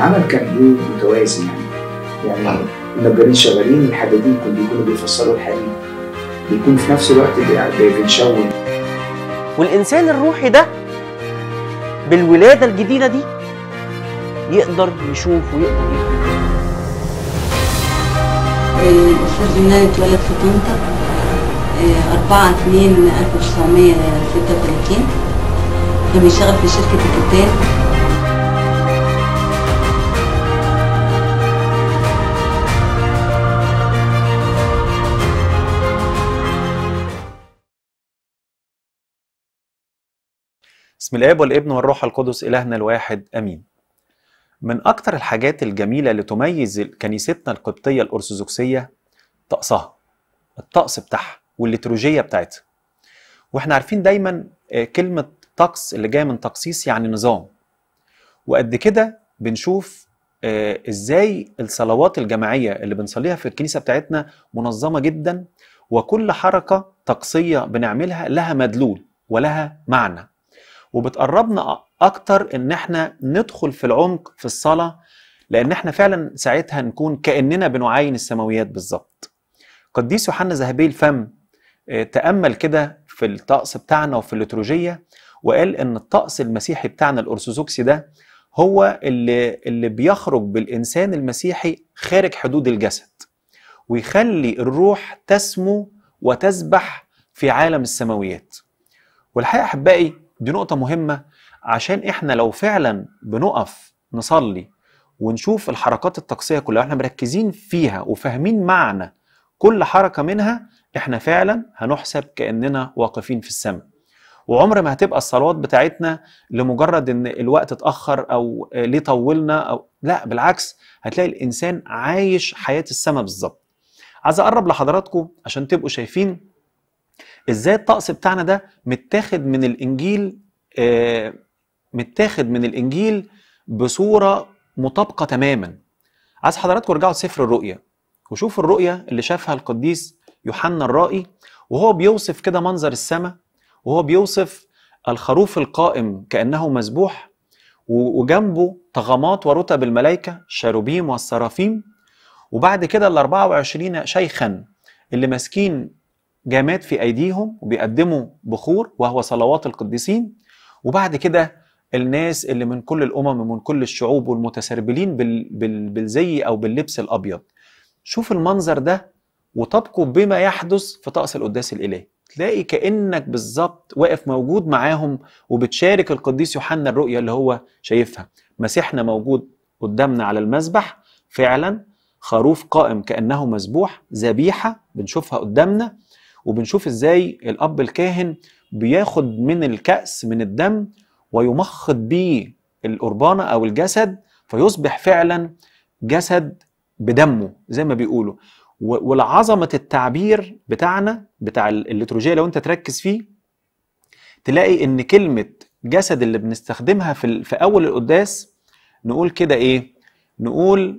العمل كان ايه متوازن يعني يعني النجارين شغالين الحدادين كانوا بيكونوا بيفصلوا الحديد بيكون في نفس الوقت بي- بنشون والإنسان الروحي ده بالولادة الجديدة دي يقدر يشوف ويقدر يفهم الأستاذ يونان اتولد في طنطا آه، 4 2 1936 كان بيشتغل في شركة الكتان بسم الاب والابن والروح القدس الهنا الواحد امين من اكتر الحاجات الجميله اللي تميز كنيستنا القبطيه الارثوذكسيه طقسها الطقس بتاعها والليتروجيه بتاعتها واحنا عارفين دايما آه، كلمه طقس اللي جايه من تقسيس يعني نظام وقد كده بنشوف آه، ازاي الصلوات الجماعيه اللي بنصليها في الكنيسه بتاعتنا منظمه جدا وكل حركه طقسيه بنعملها لها مدلول ولها معنى وبتقربنا اكتر ان احنا ندخل في العمق في الصلاه لان احنا فعلا ساعتها نكون كاننا بنعاين السماويات بالظبط قديس يوحنا ذهبي الفم آه، تامل كده في الطقس بتاعنا وفي الليتروجيه وقال ان الطقس المسيحي بتاعنا الارثوذكسي ده هو اللي اللي بيخرج بالانسان المسيحي خارج حدود الجسد ويخلي الروح تسمو وتسبح في عالم السماويات والحقيقه احبائي دي نقطه مهمه عشان احنا لو فعلا بنقف نصلي ونشوف الحركات الطقسيه كلها احنا مركزين فيها وفاهمين معنى كل حركه منها احنا فعلا هنحسب كاننا واقفين في السماء وعمر ما هتبقى الصلوات بتاعتنا لمجرد ان الوقت اتاخر او آه، ليه طولنا او لا بالعكس هتلاقي الانسان عايش حياه السماء بالظبط عايز اقرب لحضراتكم عشان تبقوا شايفين ازاي الطقس بتاعنا ده متاخد من الانجيل آه، متاخد من الانجيل بصوره مطابقه تماما عايز حضراتكم ترجعوا لسفر الرؤيا وشوفوا الرؤيا اللي شافها القديس يوحنا الرائي وهو بيوصف كده منظر السماء وهو بيوصف الخروف القائم كانه مذبوح و- وجنبه طغمات ورتب الملائكه الشاروبيم والسرافيم وبعد كده ال 24 شيخا اللي ماسكين جامات في ايديهم وبيقدموا بخور وهو صلوات القديسين وبعد كده الناس اللي من كل الامم ومن كل الشعوب والمتسربلين بال بال بالزي او باللبس الابيض شوف المنظر ده وطبقه بما يحدث في طقس القداس الالهي تلاقي كانك بالظبط واقف موجود معاهم وبتشارك القديس يوحنا الرؤيا اللي هو شايفها مسيحنا موجود قدامنا على المذبح فعلا خروف قائم كانه مذبوح ذبيحه بنشوفها قدامنا وبنشوف ازاي الاب الكاهن بياخد من الكأس من الدم ويمخض بيه القربانة أو الجسد فيصبح فعلا جسد بدمه زي ما بيقولوا و- والعظمة التعبير بتاعنا بتاع الليتروجية لو انت تركز فيه تلاقي ان كلمة جسد اللي بنستخدمها في, ال- في أول القداس نقول كده ايه نقول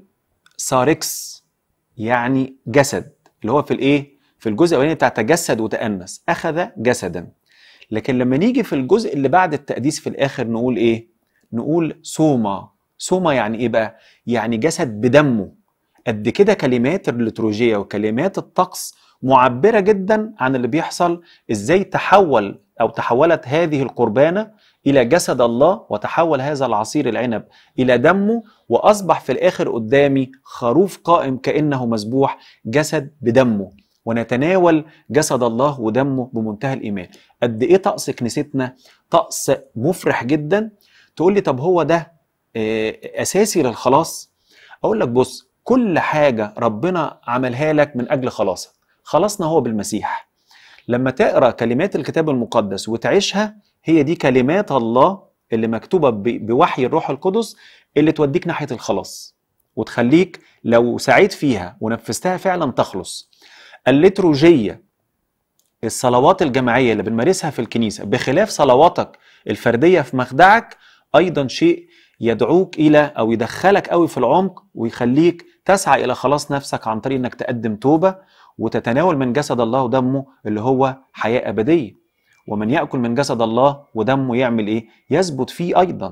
ساركس يعني جسد اللي هو في الايه في الجزء الاولاني بتاع تجسد وتأنس أخذ جسدا لكن لما نيجي في الجزء اللي بعد التقديس في الآخر نقول إيه؟ نقول سوما سوما يعني إيه بقى؟ يعني جسد بدمه قد كده كلمات الليتروجية وكلمات الطقس معبرة جدا عن اللي بيحصل إزاي تحول أو تحولت هذه القربانة إلى جسد الله وتحول هذا العصير العنب إلى دمه وأصبح في الآخر قدامي خروف قائم كأنه مذبوح جسد بدمه ونتناول جسد الله ودمه بمنتهى الإيمان قد إيه طقس كنيستنا طقس مفرح جدا تقول لي طب هو ده آه، أساسي للخلاص أقول لك بص كل حاجة ربنا عملها لك من أجل خلاصك خلصنا هو بالمسيح لما تقرأ كلمات الكتاب المقدس وتعيشها هي دي كلمات الله اللي مكتوبة ب- بوحي الروح القدس اللي توديك ناحية الخلاص وتخليك لو سعيت فيها ونفذتها فعلا تخلص الليتروجية الصلوات الجماعية اللي بنمارسها في الكنيسة بخلاف صلواتك الفردية في مخدعك أيضا شيء يدعوك إلى أو يدخلك قوي في العمق ويخليك تسعى إلى خلاص نفسك عن طريق إنك تقدم توبة وتتناول من جسد الله ودمه اللي هو حياة أبدية ومن يأكل من جسد الله ودمه يعمل إيه؟ يثبت فيه أيضا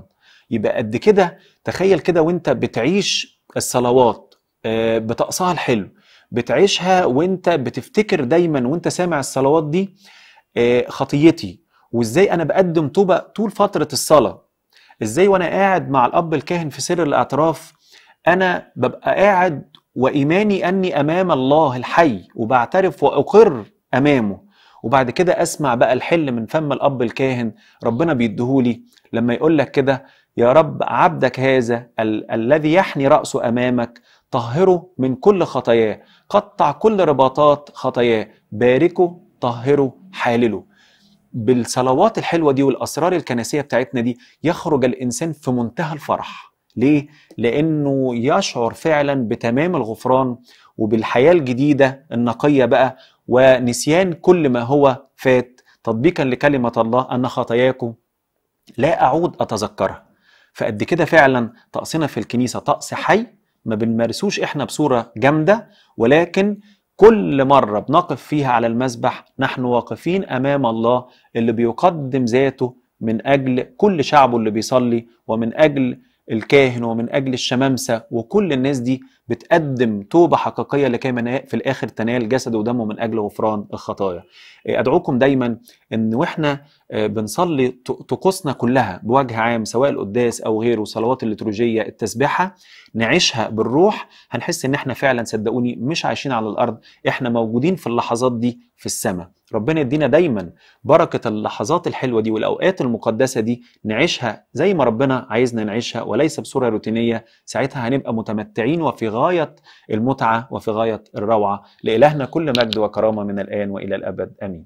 يبقى قد كده تخيل كده وانت بتعيش الصلوات آه، بطقسها الحلو بتعيشها وانت بتفتكر دايما وانت سامع الصلوات دي آه، خطيتي وازاي انا بقدم توبه طول فتره الصلاه ازاي وانا قاعد مع الاب الكاهن في سر الاعتراف انا ببقى قاعد وايماني اني امام الله الحي وبعترف واقر امامه وبعد كده اسمع بقى الحل من فم الاب الكاهن ربنا بيديهولي لما يقول لك كده يا رب عبدك هذا ال- الذي يحني راسه امامك طهره من كل خطاياه قطع كل رباطات خطاياه باركه طهره حالله بالصلوات الحلوه دي والاسرار الكنسيه بتاعتنا دي يخرج الانسان في منتهى الفرح ليه لانه يشعر فعلا بتمام الغفران وبالحياه الجديده النقيه بقى ونسيان كل ما هو فات تطبيقا لكلمه الله ان خطاياكم لا اعود اتذكرها فقد كده فعلا طقسنا في الكنيسه طقس حي ما بنمارسوش احنا بصوره جامده ولكن كل مره بنقف فيها على المسبح نحن واقفين امام الله اللي بيقدم ذاته من اجل كل شعبه اللي بيصلي ومن اجل الكاهن ومن اجل الشمامسه وكل الناس دي بتقدم توبه حقيقيه لكي من في الاخر تنال جسده ودمه من اجل غفران الخطايا. ادعوكم دايما ان واحنا بنصلي طقوسنا كلها بوجه عام سواء القداس او غيره صلوات الليتورجيه التسبيحه نعيشها بالروح هنحس ان احنا فعلا صدقوني مش عايشين على الارض احنا موجودين في اللحظات دي في السماء ربنا يدينا دايما بركه اللحظات الحلوه دي والاوقات المقدسه دي نعيشها زي ما ربنا عايزنا نعيشها وليس بصوره روتينيه ساعتها هنبقى متمتعين وفي غايه المتعه وفي غايه الروعه لالهنا كل مجد وكرامه من الان والى الابد امين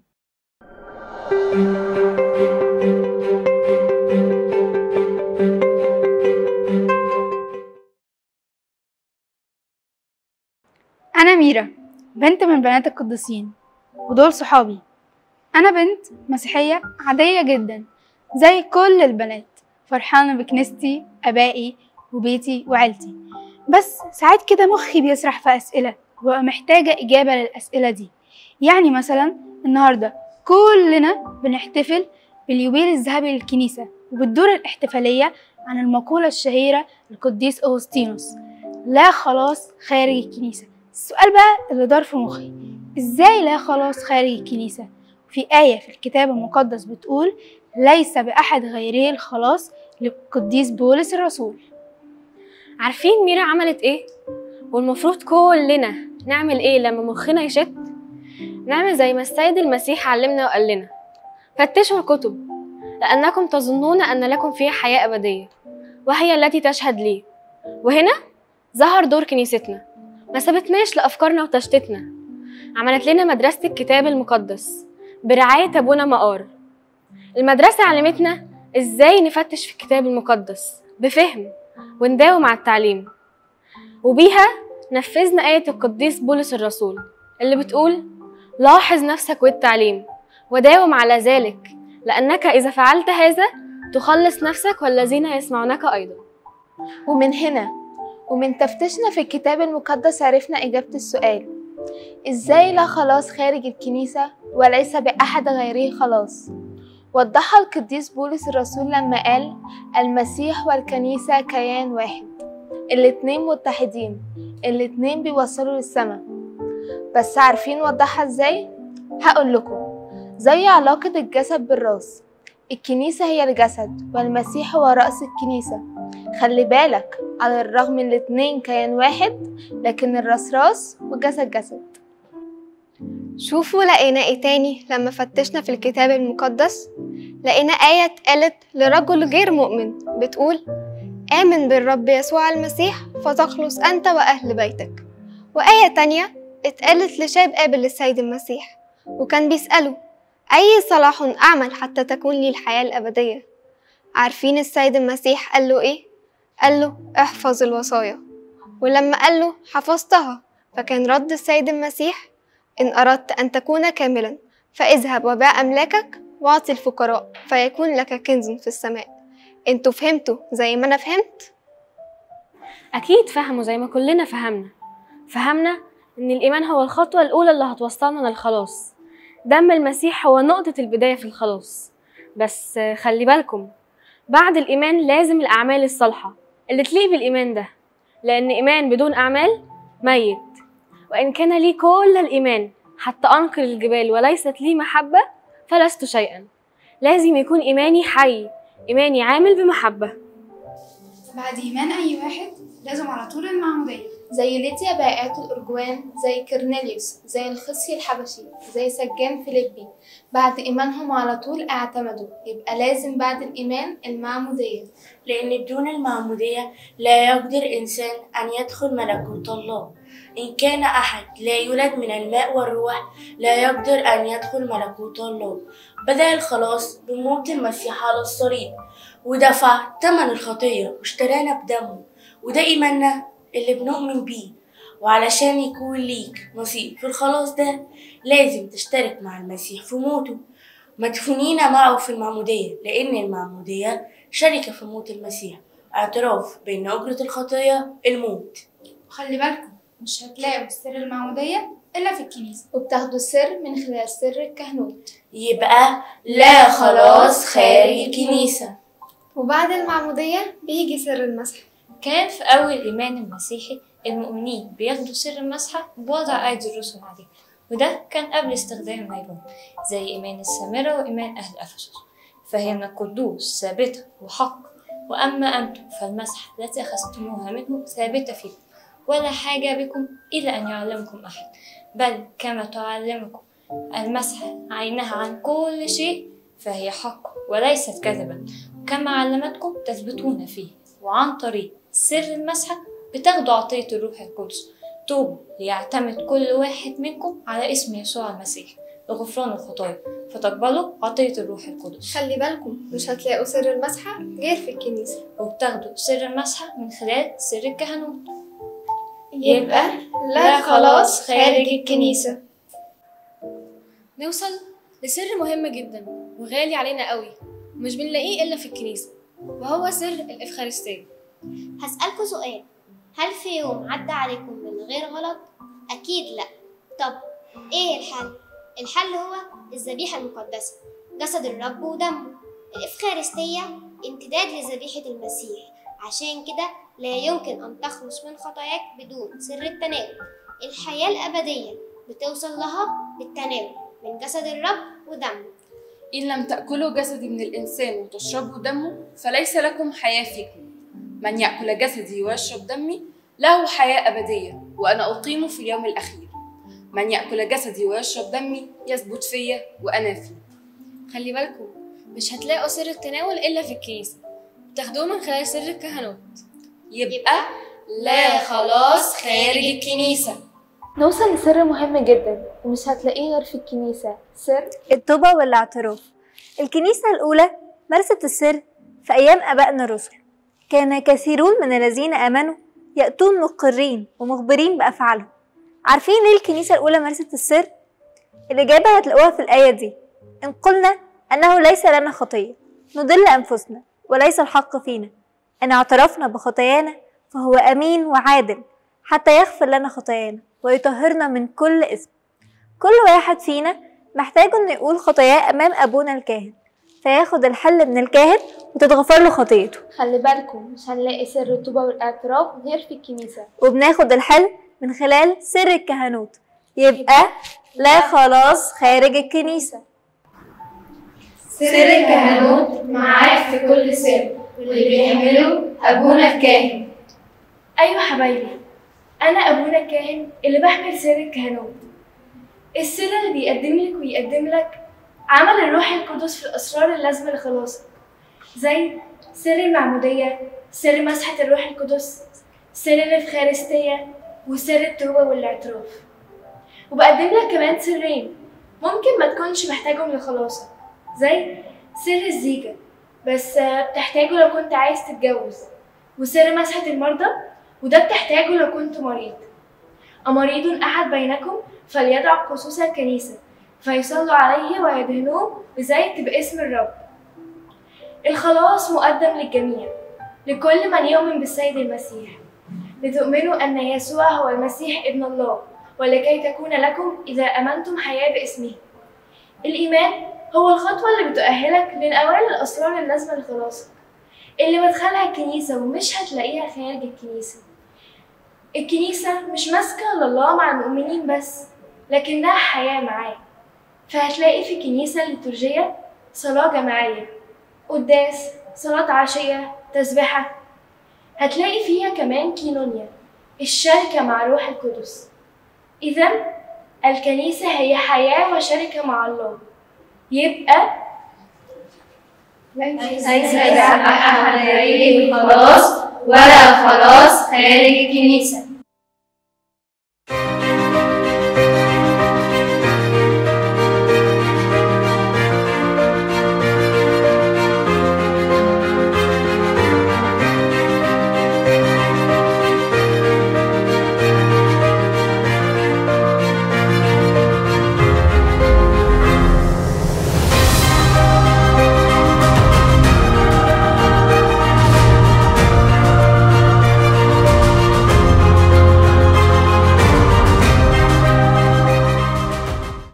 أنا ميرا بنت من بنات القديسين ودول صحابي أنا بنت مسيحية عادية جدا زي كل البنات فرحانة بكنيستي أبائي وبيتي وعيلتي بس ساعات كده مخي بيسرح في أسئلة وببقى محتاجة إجابة للأسئلة دي يعني مثلا النهاردة كلنا بنحتفل باليوبيل الذهبي للكنيسة وبتدور الاحتفالية عن المقولة الشهيرة للقديس أغسطينوس لا خلاص خارج الكنيسة السؤال بقى اللي دار في مخي ازاي لا خلاص خارج الكنيسة في آية في الكتاب المقدس بتقول ليس بأحد غيره الخلاص للقديس بولس الرسول عارفين ميرا عملت ايه والمفروض كلنا نعمل ايه لما مخنا يشت نعمل زي ما السيد المسيح علمنا وقال لنا فتشوا الكتب لأنكم تظنون أن لكم فيها حياة أبدية وهي التي تشهد لي وهنا ظهر دور كنيستنا ما سابتناش لأفكارنا وتشتتنا عملت لنا مدرسة الكتاب المقدس برعاية أبونا مقار المدرسة علمتنا إزاي نفتش في الكتاب المقدس بفهم ونداوم على التعليم وبيها نفذنا آية القديس بولس الرسول اللي بتقول لاحظ نفسك والتعليم وداوم على ذلك لأنك إذا فعلت هذا تخلص نفسك والذين يسمعونك أيضا ومن هنا ومن تفتيشنا في الكتاب المقدس عرفنا إجابة السؤال إزاي لا خلاص خارج الكنيسة وليس بأحد غيره خلاص وضحها القديس بولس الرسول لما قال المسيح والكنيسة كيان واحد الاتنين متحدين الاتنين بيوصلوا للسماء بس عارفين وضحها ازاي؟ هقول لكم زي علاقة الجسد بالراس الكنيسة هي الجسد والمسيح هو رأس الكنيسة خلي بالك على الرغم ان الاتنين كيان واحد لكن الراس راس والجسد جسد شوفوا لقينا ايه تاني لما فتشنا في الكتاب المقدس لقينا آية اتقالت لرجل غير مؤمن بتقول آمن بالرب يسوع المسيح فتخلص أنت وأهل بيتك وآية تانية اتقالت لشاب قابل السيد المسيح وكان بيسأله أي صلاح أعمل حتى تكون لي الحياة الأبدية عارفين السيد المسيح قال له إيه؟ قال له احفظ الوصايا ولما قال له حفظتها فكان رد السيد المسيح إن أردت أن تكون كاملا فاذهب وبيع أملاكك واعطي الفقراء فيكون لك كنز في السماء انتوا فهمتوا زي ما أنا فهمت؟ أكيد فهموا زي ما كلنا فهمنا فهمنا إن الإيمان هو الخطوة الأولى اللي هتوصلنا للخلاص دم المسيح هو نقطة البداية في الخلاص بس خلي بالكم بعد الإيمان لازم الأعمال الصالحة اللي تليق بالإيمان ده لأن إيمان بدون أعمال ميت وإن كان لي كل الإيمان حتى أنقل الجبال وليست لي محبة فلست شيئا لازم يكون إيماني حي إيماني عامل بمحبة بعد إيمان أي واحد لازم على طول المعمودية زي ليديا بائعة الأرجوان زي كرنيليوس زي الخصي الحبشي زي سجان فيليبي بعد إيمانهم على طول اعتمدوا يبقى لازم بعد الإيمان المعمودية لأن بدون المعمودية لا يقدر إنسان أن يدخل ملكوت الله إن كان أحد لا يولد من الماء والروح لا يقدر أن يدخل ملكوت الله بدأ الخلاص بموت المسيح على الصليب ودفع ثمن الخطية واشترانا بدمه وده إيماننا اللي بنؤمن بيه وعلشان يكون ليك نصيب في الخلاص ده لازم تشترك مع المسيح في موته مدفونين معه في المعمودية لأن المعمودية شركة في موت المسيح اعتراف بأن أجرة الخطية الموت وخلي بالكم مش هتلاقوا سر المعمودية إلا في الكنيسة وبتاخدوا السر من خلال سر الكهنوت يبقى لا خلاص خارج الكنيسة وبعد المعمودية بيجي سر المسح كان في أول الإيمان المسيحي المؤمنين بياخدوا سر المسحة بوضع أيدي الرسل عليه وده كان قبل استخدام النيرون زي إيمان السامرة وإيمان أهل أفسس فهي من القدوس ثابتة وحق وأما أنتم فالمسحة التي أخذتموها منه ثابتة فيكم ولا حاجة بكم إلى أن يعلمكم أحد بل كما تعلمكم المسحة عينها عن كل شيء فهي حق وليست كذبا كما علمتكم تثبتون فيه وعن طريق سر المسحة بتاخدوا عطية الروح القدس توبوا ليعتمد كل واحد منكم على اسم يسوع المسيح لغفران الخطايا فتقبلوا عطية الروح القدس خلي بالكم مش هتلاقوا سر المسحة غير في الكنيسة وبتاخدوا سر المسحة من خلال سر الكهنوت يبقى لا خلاص خارج الكنيسة نوصل لسر مهم جدا وغالي علينا قوي ومش بنلاقيه إلا في الكنيسة وهو سر الإفخارستية هسألكوا سؤال هل في يوم عدى عليكم من غير غلط؟ أكيد لأ طب إيه الحل؟ الحل هو الذبيحة المقدسة جسد الرب ودمه الإفخارستية امتداد لذبيحة المسيح عشان كده لا يمكن أن تخلص من خطاياك بدون سر التناول الحياة الأبدية بتوصل لها بالتناول من جسد الرب ودمه إن لم تأكلوا جسدي من الإنسان وتشربوا دمه فليس لكم حياة فيكم من يأكل جسدي ويشرب دمي له حياة أبدية وأنا أقيمه في اليوم الأخير من يأكل جسدي ويشرب دمي يثبت فيا وأنا فيه خلي بالكم مش هتلاقوا سر التناول إلا في الكنيسة بتاخدوه من خلال سر الكهنوت يبقى لا خلاص خارج الكنيسة نوصل لسر مهم جدا ومش هتلاقيه غير في الكنيسة سر التوبة والاعتراف الكنيسة الأولى مارست السر في أيام آبائنا الرسل كان كثيرون من الذين آمنوا يأتون مقرين ومخبرين بأفعالهم عارفين ليه الكنيسة الأولى مارست السر؟ الإجابة هتلاقوها في الآية دي إن قلنا أنه ليس لنا خطية نضل أنفسنا وليس الحق فينا إن اعترفنا بخطايانا فهو أمين وعادل حتى يغفر لنا خطايانا ويطهرنا من كل إثم كل واحد فينا محتاج إنه يقول خطاياه أمام أبونا الكاهن فياخد الحل من الكاهن وتتغفر له خطيته خلي بالكم مش هنلاقي سر التوبة والاعتراف غير في الكنيسة وبناخد الحل من خلال سر الكهنوت يبقى لا خلاص خارج الكنيسة سر الكهنوت معاك في كل سر واللي بيعمله أبونا الكاهن أيوة حبايبي أنا أبونا الكاهن اللي بحمل سر الكهنوت السر اللي بيقدم لك ويقدم لك عمل الروح القدس في الأسرار اللازمة لخلاصك زي سر المعمودية سر مسحة الروح القدس سر الإفخارستية وسر التوبة والاعتراف وبقدم لك كمان سرين ممكن ما تكونش محتاجهم لخلاصك زي سر الزيجة بس بتحتاجه لو كنت عايز تتجوز وسر مسحة المرضى وده بتحتاجه لو كنت مريض أمريض أحد بينكم فليدع قصوص الكنيسة فيصلوا عليه ويدهنوه بزيت باسم الرب الخلاص مقدم للجميع لكل من يؤمن بالسيد المسيح لتؤمنوا أن يسوع هو المسيح ابن الله ولكي تكون لكم إذا أمنتم حياة باسمه الإيمان هو الخطوة اللي بتؤهلك لنوال الأسرار اللازمة لخلاصك اللي مدخلها الكنيسة ومش هتلاقيها خارج الكنيسة الكنيسة مش ماسكة لله مع المؤمنين بس لكنها حياة معاه فهتلاقي في الكنيسة الليتورجية صلاة جماعية قداس صلاة عشية تسبحة هتلاقي فيها كمان كينونيا الشركة مع روح القدس إذا الكنيسة هي حياة وشركة مع الله يبقى ليس أحد غيره خلاص ولا خلاص خارج الكنيسة